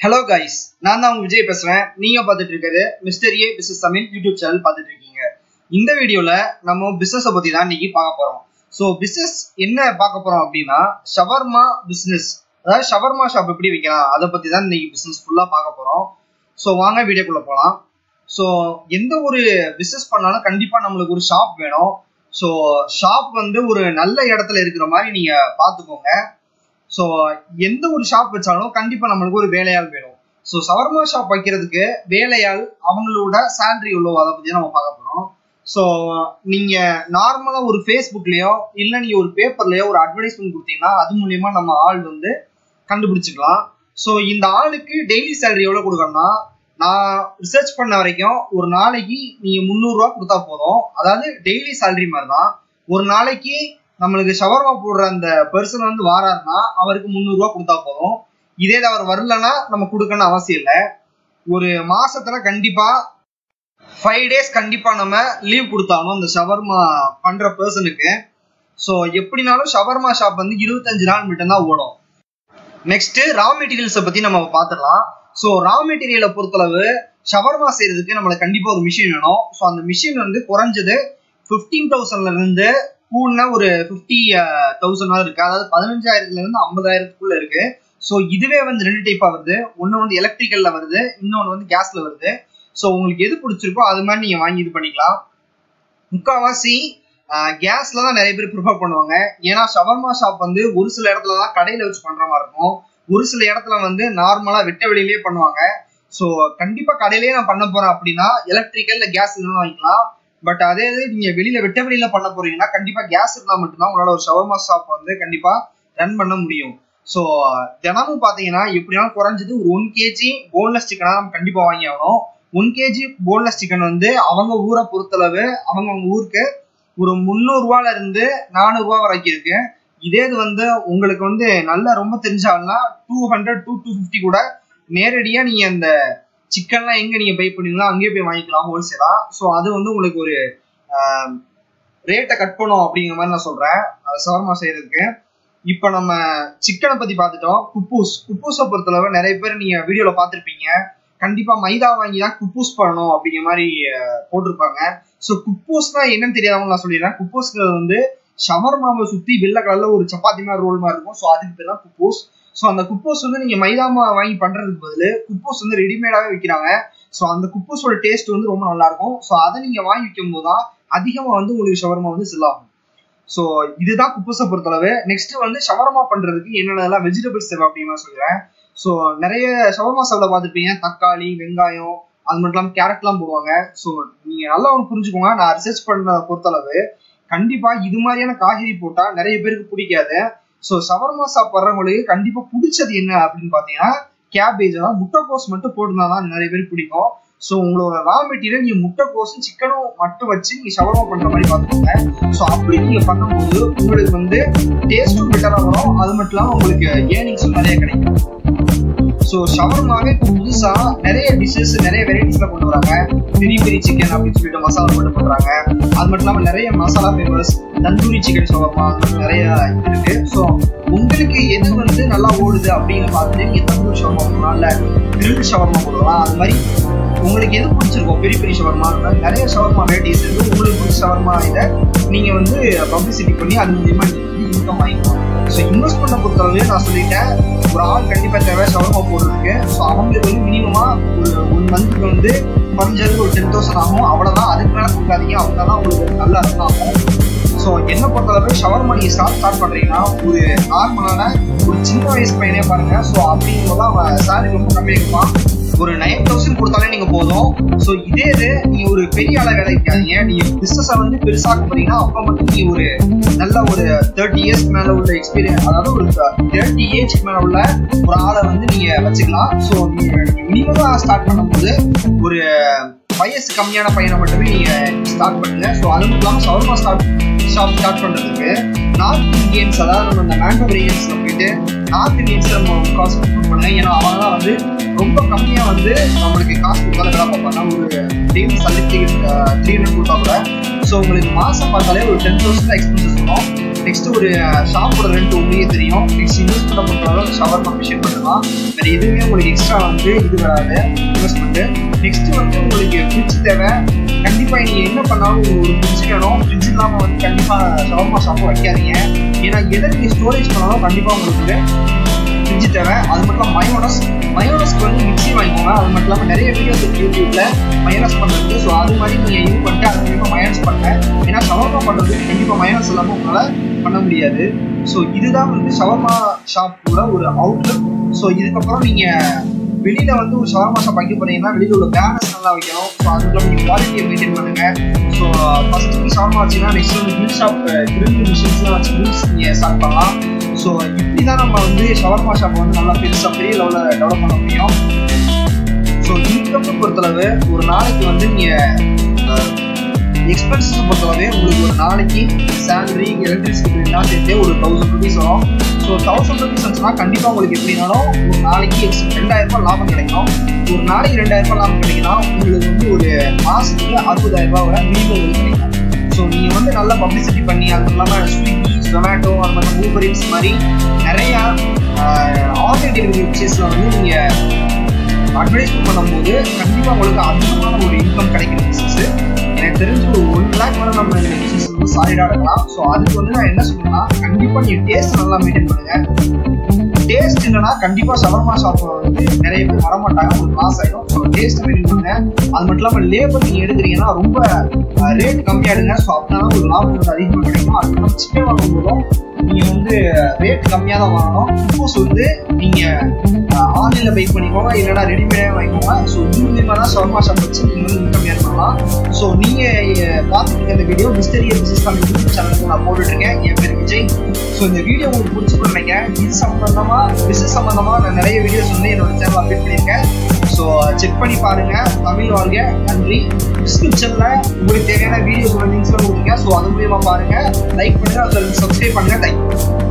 hello guys நான் தான் உங்க விஜய் பேசுறேன் நீங்க பார்த்துட்டு இருக்கிறது mystery business Tamil YouTube channel பார்த்துட்டு இருக்கீங்க இந்த வீடியோல நம்ம பிசினஸை பத்தி தான் இன்னைக்கு பார்க்க போறோம் ஸோ பிசினஸ் என்ன பார்க்க போறோம் அப்படின்னா ஷவர்மா பிசினஸ் அதாவது ஷவர்மா ஷாப் எப்படி வைக்கலாம் அதை பத்தி தான் இன்னைக்கு பிசினஸ் ஃபுல்லா பார்க்க போறோம் ஸோ வாங்க வீடியோக்குள்ள போகலாம் ஸோ எந்த ஒரு பிசினஸ் பண்ணாலும் கண்டிப்பா நம்மளுக்கு ஒரு ஷாப் வேணும் ஸோ ஷாப் வந்து ஒரு நல்ல இடத்துல இருக்கிற மாதிரி நீங்க பார்த்துக்கோங்க ஸோ எந்த ஒரு ஷாப் வச்சாலும் கண்டிப்பா நம்மளுக்கு ஒரு வேலையாள் வேணும் ஸோ சவர்மா ஷாப் வைக்கிறதுக்கு வேலையாள் அவங்களோட சேலரி எவ்வளோ அதை பத்தி நம்ம பார்க்க போறோம் ஸோ நீங்க நார்மலா ஒரு ஃபேஸ்புக்லயோ இல்லை நீங்க ஒரு பேப்பர்லயோ ஒரு அட்வர்டைஸ்மெண்ட் கொடுத்தீங்கன்னா அது மூலியமா நம்ம ஆள் வந்து கண்டுபிடிச்சிக்கலாம் ஸோ இந்த ஆளுக்கு டெய்லி சேலரி எவ்வளோ கொடுக்கணும்னா நான் ரிசர்ச் பண்ண வரைக்கும் ஒரு நாளைக்கு நீங்க முந்நூறுரூவா கொடுத்தா போதும் அதாவது டெய்லி சேலரி மாதிரி தான் ஒரு நாளைக்கு நம்மளுக்கு ஷவர்மா போடுற அந்த பர்சன் வந்து வாராருன்னா அவருக்கு முந்நூறுரூவா கொடுத்தா போதும் இதே அவர் வரலன்னா நம்ம கொடுக்கணும்னு அவசியம் இல்லை ஒரு மாசத்துல கண்டிப்பா ஃபைவ் டேஸ் கண்டிப்பா நம்ம லீவ் கொடுத்தாலும் அந்த ஷவர்மா பண்ற பர்சனுக்கு ஸோ எப்படினாலும் ஷவர்மா ஷாப் வந்து இருபத்தஞ்சு நாள் மட்டும்தான் ஓடும் நெக்ஸ்ட் ரா மெட்டீரியல்ஸை பத்தி நம்ம பார்த்துடலாம் ஸோ ரா மெட்டீரியலை பொறுத்தளவு ஷவர்மா செய்யறதுக்கு நம்மளுக்கு கண்டிப்பா ஒரு மிஷின் வேணும் ஸோ அந்த மிஷின் வந்து குறைஞ்சது ஃபிஃப்டீன் தௌசண்ட்ல இருந்து கூடன ஒரு ஃபிஃப்டி தௌசண்ட் இருக்கு அதாவது பதினஞ்சாயிரத்துல இருந்து ஐம்பதாயிரத்துக்குள்ள இருக்கு ஸோ இதுவே வந்து ரெண்டு டைப்பா வருது ஒன்று வந்து எலக்ட்ரிக்கல்ல வருது இன்னொன்று வந்து கேஸ்ல வருது ஸோ உங்களுக்கு எது பிடிச்சிருக்கோ அது மாதிரி நீங்க வாங்கி இது பண்ணிக்கலாம் முக்கால்வாசி கேஸ்ல தான் நிறைய பேர் ப்ரிஃபர் பண்ணுவாங்க ஏன்னா ஷவர்மா ஷாப் வந்து ஒரு சில இடத்துல தான் கடையில வச்சு பண்ற மாதிரி இருக்கும் ஒரு சில இடத்துல வந்து நார்மலா வெட்ட வெளியிலேயே பண்ணுவாங்க ஸோ கண்டிப்பா கடையிலேயே நான் பண்ண போறேன் அப்படின்னா எலக்ட்ரிக்கல் இல்லை கேஸ் இருந்தாலும் வாங்கிக்கலாம் பட் அதே இது நீங்க வெளியில வெட்ட வெளியில பண்ண போறீங்கன்னா கண்டிப்பா கேஸ் இருந்தா மட்டும்தான் உங்களால ஒரு ஷவர்மா ஷாப் வந்து கண்டிப்பா ரன் பண்ண முடியும் ஸோ தினமும் பாத்தீங்கன்னா எப்படினாலும் குறைஞ்சது ஒரு ஒன் கேஜி போன்லெஸ் சிக்கனா நம்ம கண்டிப்பா வாங்கி ஆகணும் ஒன் கேஜி போன்லெஸ் சிக்கன் வந்து அவங்க ஊரை பொறுத்தளவு அவங்க அவங்க ஊருக்கு ஒரு முந்நூறுரூவால இருந்து நானூறுரூவா வரைக்கும் இருக்கு இதே இது வந்து உங்களுக்கு வந்து நல்லா ரொம்ப தெரிஞ்சாங்கன்னா two hundred to two fifty கூட நேரடியா நீங்க அந்த சிக்கன்லாம் எங்க நீங்க பை பண்ணீங்களோ அங்கேயே போய் வாங்கிக்கலாம் ஹோல்சேலா ஸோ அது வந்து உங்களுக்கு ஒரு ரேட்டை கட் பண்ணும் அப்படிங்கிற மாதிரி நான் சொல்றேன் சவர்மா செய்யறதுக்கு இப்போ நம்ம சிக்கனை பத்தி பார்த்துட்டோம் குப்பூஸ் குப்பூஸை பொறுத்தளவு நிறைய பேர் நீங்க வீடியோல பார்த்துருப்பீங்க கண்டிப்பா மைதா வாங்கி தான் குப்பூஸ் பண்ணணும் அப்படிங்கிற மாதிரி போட்டிருப்பாங்க ஸோ குப்பூஸ்னா என்னன்னு தெரியாதவங்க நான் சொல்லிடுறேன் குப்பூஸ்க்கு வந்து ஷவர்மாவை சுத்தி வெள்ளை கலர்ல ஒரு சப்பாத்தி மாதிரி ரோல் மாதிரி இருக்கும் ஸோ அதுக்கு பேர் தான் குப்பூஸ் ஸோ அந்த குப்போஸ் வந்து நீங்க மைதாமா வாங்கி பண்றதுக்கு பதில் குப்போஸ் வந்து ரெடிமேடாவே விற்கிறாங்க ஸோ அந்த குப்போஸோட டேஸ்ட் வந்து ரொம்ப நல்லா இருக்கும் ஸோ அதை நீங்க வாங்கி விற்கும் போது தான் அதிகமா வந்து உங்களுக்கு ஷவர்மா வந்து செல் ஆகும் ஸோ இதுதான் குப்போஸை பொறுத்தளவு நெக்ஸ்ட் வந்து ஷவர்மா பண்றதுக்கு என்னென்னலாம் வெஜிடபிள்ஸ் தேவை அப்படின்னு சொல்றேன் ஸோ நிறைய ஷவர்மா சாப்பிட பார்த்துருப்பீங்க தக்காளி வெங்காயம் அது மட்டும் இல்லாமல் கேரட்லாம் போடுவாங்க ஸோ நீங்க நல்லா ஒன்று புரிஞ்சுக்கோங்க நான் ரிசர்ச் பண்ண பொறுத்தளவு கண்டிப்பா இது மாதிரியான காய்கறி போட்டா நிறைய பேருக்கு பிடிக்காது ஸோ சவர்மா சாப்பிட்றவங்களுக்கு கண்டிப்பா பிடிச்சது என்ன அப்படின்னு பாத்தீங்கன்னா கேபேஜ் அதாவது முட்டைக்கோஸ் மட்டும் போட்டுருந்தா தான் நிறைய பேர் பிடிக்கும் ஸோ உங்களோட ரா மெட்டீரியல் நீங்க முட்டைக்கோஸும் சிக்கனும் மட்டும் வச்சு நீங்க ஷவர்மா பண்ற மாதிரி பார்த்துக்கோங்க ஸோ அப்படி நீங்க பண்ணும்போது உங்களுக்கு வந்து டேஸ்ட்டும் பெட்டரா வரும் அது மட்டும் இல்லாமல் உங்களுக்கு ஏர்னிங்ஸும் நிறைய கிடைக்கும் ஸோ ஷவர்மாவே இப்போ புதுசா நிறைய டிஷ்ஷஸ் நிறைய வெரைட்டிஸ்ல கொண்டு வராங்க பெரிய பெரிய சிக்கன் அப்படின்னு சொல்லிட்டு மசாலா போட்டு பண்றாங்க அது மட்டும் இல்லாமல் நிறைய masala famous tandoori chicken shawarma அந்த மாதிரி நிறைய இருக்கு ஸோ உங்களுக்கு எது வந்து நல்லா ஓடுது அப்படின்னு பார்த்துட்டு நீங்க தந்தூரி ஷவர்மா போடலாம் இல்ல கிரில் ஷவர்மா போடலாம் அது மாதிரி உங்களுக்கு எது பிடிச்சிருக்கோம் பெரிய பெரிய ஷவர்மா நிறைய ஷவர்மா வெரைட்டிஸ் இருக்கு உங்களுக்கு பிடிச்ச ஷவர்மா இதை நீங்க வந்து பப்ளிசிட்டி பண்ணி அது மூலியமா நீங்க வந்து இன்கம் வாங்கிக்கலாம் ஸோ இன்வெஸ்ட் பண்ண பொறுத்தளவு நான் சொல்லிட்டேன் ஒரு ஆள் கண்டிப்பா தேவை ஷவர்மா போடுறதுக்கு ஸோ அவங்களுக்கு வந்து மினிமமா ஒரு ஒன் மந்த்துக்கு வந்து குறைஞ்சது ஒரு டென் தௌசண்ட் ஆகும் அவ்வளவுதான் அதுக்கு மேல கொடுக்காதீங்க அவங்க தான் உங்களுக்கு நல்ல அர்த்தம் ஆகும் ஸோ என்ன பொறுத்தளவு ஷவர்மா நீங்க ஸ்டார்ட் ஸ்டார்ட் பண்றீங்கன்னா ஒரு நார்மலான ஒரு சின்ன வயசு பையனே பாருங்க ஸோ அப்படிங்கும்போது அவன் சேலரி ரொம்ப கம்மியாக இருப்பான் ஒரு நைன் தௌசண்ட் கொடுத்தாலே நீங்க போதும் ஸோ இதே இது நீங்க ஒரு பெரிய ஆள வேலைக்காதீங்க நீங்க பிசினஸ வந்து பெருசாக்க போறீங்கன்னா அப்ப மட்டும் நீ ஒரு நல்ல ஒரு தேர்ட்டி இயர்ஸ் மேல உள்ள எக்ஸ்பீரியன்ஸ் அதாவது ஒரு தேர்ட்டி ஏஜ்க்கு மேல உள்ள ஒரு ஆளை வந்து நீங்க வச்சுக்கலாம் ஸோ நீங்க மினிமமா ஸ்டார்ட் பண்ணும்போது ஒரு வயசு கம்மியான பையனை மட்டுமே நீங்க ஸ்டார்ட் பண்ணுங்க ஸோ அது மட்டும் இல்லாமல் சவர்மா ஸ்டார்ட் ஷாப் ஸ்டார்ட் பண்றதுக்கு நார்த் இந்தியன்ஸ் அதாவது நம்ம இந்த மேங்கோ ஏரியாஸ்ல போயிட்டு நார்த் இந்தியன்ஸ் நம்ம காசு ப்ரிஃபர் பண்ணுங்க ஏன்னா அவங்க தான் வந்து ரொம்ப கம்மியா வந்து நம்மளுக்கு காசு கொடுத்தாலும் வேலை பார்ப்பாங்க ஒரு டெய்லி சல்லி த்ரீ ஹண்ட்ரட் கொடுத்தா கூட ஸோ உங்களுக்கு மாதம் பார்த்தாலே ஒரு டென் தௌசண்ட் எக்ஸ்பென்சஸ் வரும் நெக்ஸ்ட் ஒரு ஷாப்போட ரெண்ட் உங்களுக்கே தெரியும் நெக்ஸ்ட் இன்வெஸ்ட் பண்ண பொறுத்தவரை ஷவர் கமிஷன் மட்டும்தான் வேறு எதுவுமே உங்களுக்கு எக்ஸ்ட்ரா வந்து இது வராது இன்வெஸ்ட்மெண்ட்டு நெக்ஸ்ட் வந்து உங்களுக்கு ஃப்ரிட்ஜ் தேவை கண்டிப்பாக நீங்கள் என்ன பண்ணாலும் ஒரு ஃப்ரிட்ஜ் வேணும் ஃப்ரிட்ஜ் இல்லாமல் வந்து கண்டிப்பாக ஷவர்மா ஷாப்பும் வைக்காதீங்க ஏன்னா எதை நீங்கள் ஸ்டோரேஜ் பண்ணாலும் கண்டிப்பாக உங்களுக்கு ஃப்ரிட்ஜ் தேவை அது மட்டும் இல்லாமல் மயோனஸ் மயோனஸ்க்கு வந்து மிக்ஸி வாங்கிக்கோங்க அது மட்டும் இல்லாமல் நிறைய வீடியோஸ் இருக்கு யூடியூப்ல மயோனஸ் பண்ணுறது ஸோ அது மாதிரி நீங்கள் யூஸ் பண்ணிட்டு அது மூலியமாக மயோனஸ் பண்ணுங்க ஏன்னா ஷவர்மா பண்ணுறது கண்டிப்பாக மயோனஸ் இல்லாமல் உங்களால் பண்ண முடியாது ஸோ இதுதான் வந்து ஷவர்மா ஷாப்போட ஒரு அவுட்லுக் ஸோ இதுக்கப்புறம் நீங்கள் வெளியில வந்து ஒரு ஷவர்மா ஷாப் வைக்க போறீங்கன்னா வெளியில உள்ள பேனர்ஸ் நல்லா வைக்கணும் ஸோ அதுக்குள்ள நீங்கள் குவாலிட்டியை மெயின்டைன் பண்ணுங்க ஸோ ஃபர்ஸ்ட் ஷவர்மா வச்சுன்னா நெக்ஸ்ட் வந்து கிரில் ஷாப் கிரில் மிஷின்ஸ்லாம் வச்சு கிரில்ஸ் நீங்கள் ஸ்டார்ட் பண்ணலாம் ஸோ இப்படி தான் நம்ம வந்து ஷவர்மா ஷாப்பை வந்து நல்லா பெருசாக பெரிய லெவலில் டெவலப் பண்ண முடியும் ஸோ இன்கம் பொறுத்தளவு ஒரு நாளைக்கு வந்து நீங்கள் எக்ஸ்பென்சஸ் பொறுத்தளவே உங்களுக்கு ஒரு நாளைக்கு சேலரி எலக்ட்ரிசிட்டி பில்லாம் சேர்த்து ஒரு தௌசண்ட் ருபீஸ் வரும் ஸோ தௌசண்ட் ருபீஸ் வந்துச்சுன்னா கண்டிப்பாக உங்களுக்கு எப்படினாலும் ஒரு நாளைக்கு எக்ஸ் ரெண்டாயிரம் ரூபாய் லாபம் கிடைக்கும் ஒரு நாளைக்கு ரெண்டாயிரம் ரூபாய் லாபம் கிடைக்குன்னா உங்களுக்கு வந்து ஒரு மாதத்துக்கு அறுபதாயிரம் ரூபாய் வரை மினிமம் உங்களுக்கு கிடைக்கும் ஸோ நீங்கள் வந்து நல்லா பப்ளிசிட்டி பண்ணி அது இல்லாமல் ஸ்விக்கி ஜொமேட்டோ அந்த மாதிரி ஊபர் இட்ஸ் மாதிரி நிறையா ஆன்லைன் டெலிவரி வெப்சைட்ஸில் வந்து நீங்கள் அட்வர்டைஸ்மெண்ட் பண்ணும்போது கண்டிப்பாக உங்களுக்கு அதிகமான ஒரு இன்கம் கிடைக்கிற பிஸ்னஸ் எனக்கு தெரிஞ்சு ஒரு ஒன் லேக் வரை நம்ம இந்த பிஸ்னஸ் வந்து சாலிடாக இருக்கலாம் ஸோ அதுக்கு வந்து நான் என்ன சொல்லுவேன்னா கண்டிப்பாக நீங்கள் டேஸ்ட் நல்லா மெயின்டைன் பண்ணுங்க டேஸ்ட் இல்லைன்னா கண்டிப்பாக சவர்மா ஷாப் வந்து நிறைய பேர் வரமாட்டாங்க ஒரு லாஸ் ஆகிடும் ஸோ டேஸ்ட் மெயின்டைன் பண்ணுங்க அது மட்டும் இல்லாமல் லேபர் நீங்கள் எடுக்கிறீங்கன்னா ரொம்ப ரேட் கம்மியாக எடுங்க ஸோ அப்படின்னா ஒரு லாபம் வந்து அதிகமாக கிடைக்கும் அது மட்டும் சிக்கன் வாங்கும் போதும் நீங்கள் வந்து ரேட் கம்மியாக தான் வாங்கணும் சப்போஸ் வந்து நீங்கள் ஆன்லைனில் பை பண்ணிக்கோங்க இல்லைனா ரெடிமேடாக வாங்கிக்கோங்க ஸோ இது மூலியமாக தான் ஷவர்மா ஷாப் வச்சு நீங்கள் வந்து இன்கம் ஏர்ன் பண்ணலாம் ஸோ நீங்கள் பார்த்துட்டு இந்த video mystery business Tamil YouTube சேனலுக்கு நான் போட்டுட்ருக்கேன் என் பேர் விஜய் ஸோ இந்த வீடியோ உங்களுக்கு பிடிச்சிருக்கும் நினைக்கிறேன் இது சம்மந்தமாக பிசினஸ் சம்மந்தமாக நான் நிறைய வீடியோஸ் வந்து என்னோட சேனல் அப்டேட் பண்ணியிருக்கேன் ஸோ செக் பண்ணி பாருங்க தமிழ் வாழ்க நன்றி டிஸ்கிரிப்ஷனில் உங்களுக்கு தேவையான வீடியோஸோட லிங்க்ஸ்லாம் கொடுத்துருங்க ஸோ அது மூலியமாக பாருங்க லைக் பண்ணுங்க அதில் சப்ஸ்கிரைப் பண்ணுங்க தேங்க்யூ